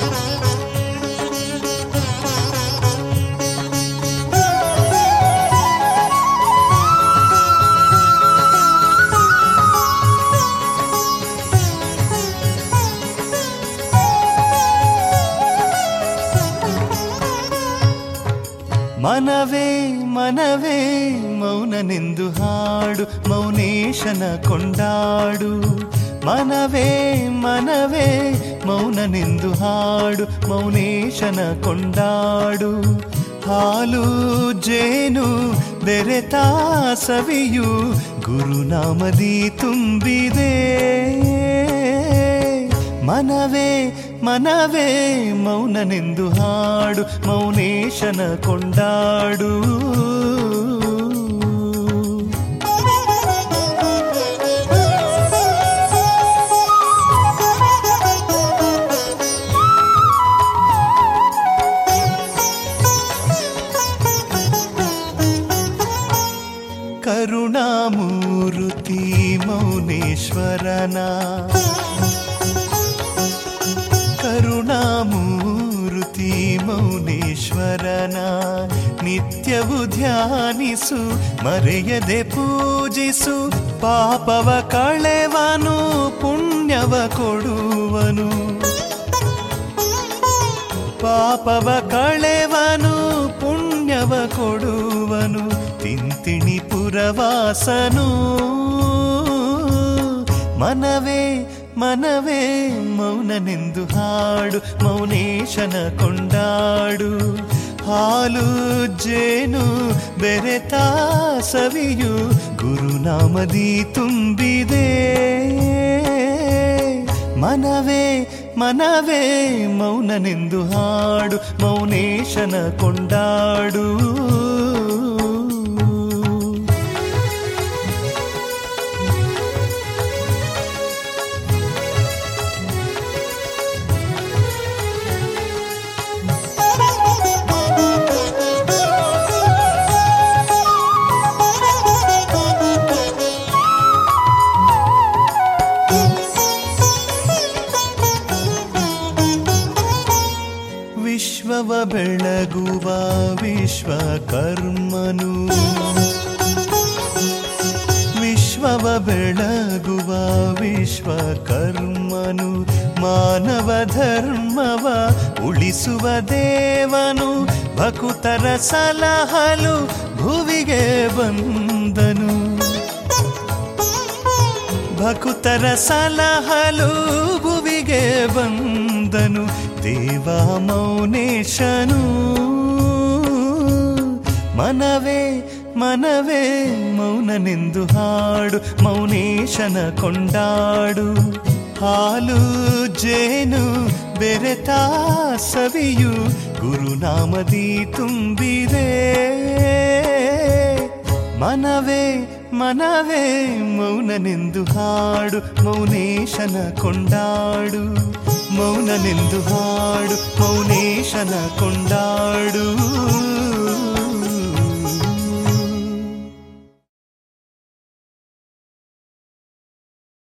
ಮನವೇ ಮನವೇ ಮೌನನೆಂದು ಹಾಡು ಮೌನೇಶನ ಕೊಂಡಾಡು ಮನವೇ ಮನವೇ ಮೌನನೆಂದು ಹಾಡು ಮೌನೇಶನ ಕೊಂಡಾಡು ಹಾಲು ಜೇನು ಬೆರೆತ ಸವಿಯು ಗುರುನಾಮದಿ ತುಂಬಿದೆ ಮನವೇ ಮನವೇ ಮೌನನೆಂದು ಹಾಡು ಮೌನೇಶನ ಕೊಂಡಾಡು ಕರುಣಾಮೂರುತಿ ಮೌನೇಶ್ವರನ ಕರುಣಾಮೂರುತಿ ಮೌನೇಶ್ವರನ ನಿತ್ಯವು ಧ್ಯಾನಿಸು ಮರೆಯದೆ ಪೂಜಿಸು ಪಾಪವ ಕಳೆವನು ಪುಣ್ಯವ ಕೊಡುವನು ಪಾಪವ ಕಳೆವನು ಪುಣ್ಯವ ಕೊಡುವನು ತಿಂತಿಣಿ ಪುರವಾಸನು ಮನವೇ ಮನವೇ ಮೌನನೆಂದು ಹಾಡು ಮೌನೇಶನ ಕೊಂಡಾಡು ಹಾಲು ಜೇನು ಬೆರೆತ ಸವಿಯು ಗುರುನಾಮದಿ ತುಂಬಿದೆ ಮನವೇ ಮನವೇ ಮೌನನೆಂದು ಹಾಡು ಮೌನೇಶನ ಕೊಂಡಾಡು ವಿಶ್ವವ ಬೆಳಗುವ ವಿಶ್ವಕರ್ಮನು ವಿಶ್ವವ ಬೆಳಗುವ ವಿಶ್ವಕರ್ಮನು ಮಾನವ ಧರ್ಮವ ಉಳಿಸುವ ದೇವನು ಭಕುತರ ಸಲಹಲು ಭುವಿಗೆ ಬಂದನು ಭಕುತರ ಸಲಹಲು ಭುವಿಗೆ ಬಂದನು ದೇವ ಮೌನೇಶನು ಮನವೇ ಮನವೇ ಮೌನನೆಂದು ಹಾಡು ಮೌನೇಶನ ಕೊಂಡಾಡು ಹಾಲು ಜೇನು ಬೆರೆತ ಸವಿಯು ಗುರುನಾಮದಿ ತುಂಬಿದೆ ಮನವೇ ಮನವೇ ಮೌನನೆಂದು ಹಾಡು ಮೌನೇಶನ ಕೊಂಡಾಡು ಮೌನನೆಂದು ಹಾಡು ಮೌನೇಶನ ಕೊಂಡಾಡು